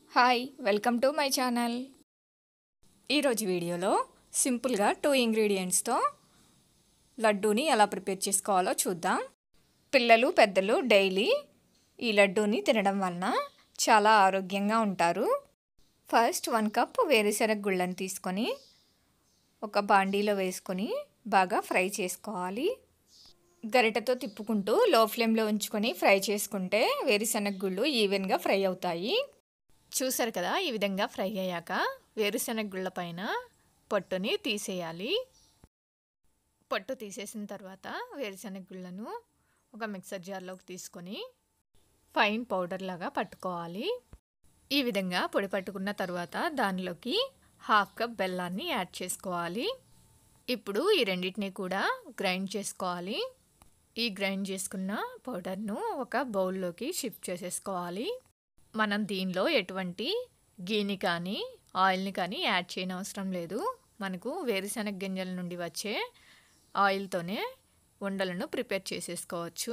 hi welcome to my channel ఈరోజు వీడియోలో సింపుల్గా టూ ఇంగ్రీడియంట్స్తో లడ్డూని ఎలా ప్రిపేర్ చేసుకోవాలో చూద్దాం పిల్లలు పెద్దలు డైలీ ఈ లడ్డూని తినడం వలన చాలా ఆరోగ్యంగా ఉంటారు ఫస్ట్ వన్ కప్ వేరుశనగ గుళ్ళని తీసుకొని ఒక బాండీలో వేసుకొని బాగా ఫ్రై చేసుకోవాలి గరిటతో తిప్పుకుంటూ లో ఫ్లేమ్లో ఉంచుకొని ఫ్రై చేసుకుంటే వేరుశనగ గుళ్ళు ఈవెన్గా ఫ్రై అవుతాయి చూసారు కదా ఈ విధంగా ఫ్రై అయ్యాక వేరుశనగ గుళ్ళ పైన పొట్టుని తీసేయాలి పొట్టు తీసేసిన తర్వాత వేరుశనగ గుళ్ళను ఒక మిక్సర్ జార్లోకి తీసుకొని ఫైన్ పౌడర్ లాగా పట్టుకోవాలి ఈ విధంగా పొడి పట్టుకున్న తర్వాత దానిలోకి హాఫ్ కప్ బెల్లాన్ని యాడ్ చేసుకోవాలి ఇప్పుడు ఈ రెండింటిని కూడా గ్రైండ్ చేసుకోవాలి ఈ గ్రైండ్ చేసుకున్న పౌడర్ను ఒక బౌల్లోకి షిఫ్ట్ చేసేసుకోవాలి మనం దీనిలో ఎటువంటి గీని కానీ ఆయిల్ని కానీ యాడ్ చేయని అవసరం లేదు మనకు వేరుశనగ గింజల నుండి వచ్చే ఆయిల్తోనే ఉండలను ప్రిపేర్ చేసేసుకోవచ్చు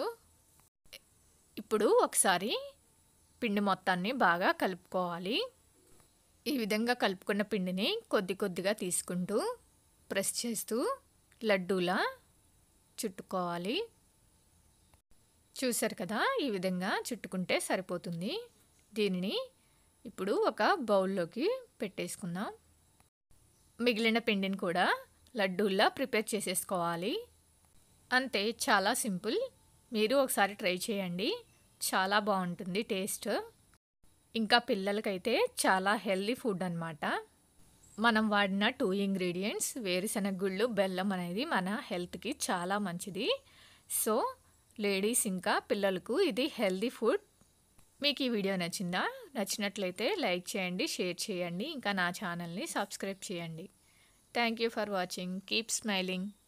ఇప్పుడు ఒకసారి పిండి మొత్తాన్ని బాగా కలుపుకోవాలి ఈ విధంగా కలుపుకున్న పిండిని కొద్ది కొద్దిగా తీసుకుంటూ ప్రెస్ చేస్తూ లడ్డూలా చుట్టుకోవాలి చూసారు కదా ఈ విధంగా చుట్టుకుంటే సరిపోతుంది దీనిని ఇప్పుడు ఒక బౌల్లోకి పెట్టేసుకుందాం మిగిలిన పిండిని కూడా లడ్డూల్లా ప్రిపేర్ చేసేసుకోవాలి అంతే చాలా సింపుల్ మీరు ఒకసారి ట్రై చేయండి చాలా బాగుంటుంది టేస్ట్ ఇంకా పిల్లలకైతే చాలా హెల్దీ ఫుడ్ అనమాట మనం వాడిన టూ ఇంగ్రీడియంట్స్ వేరుశనగ గుళ్ళు బెల్లం అనేది మన హెల్త్కి చాలా మంచిది సో లేడీస్ ఇంకా పిల్లలకు ఇది హెల్దీ ఫుడ్ మీకు ఈ వీడియో నచ్చిందా నచ్చినట్లయితే లైక్ చేయండి షేర్ చేయండి ఇంకా నా ఛానల్ని సబ్స్క్రైబ్ చేయండి thank you for watching keep smiling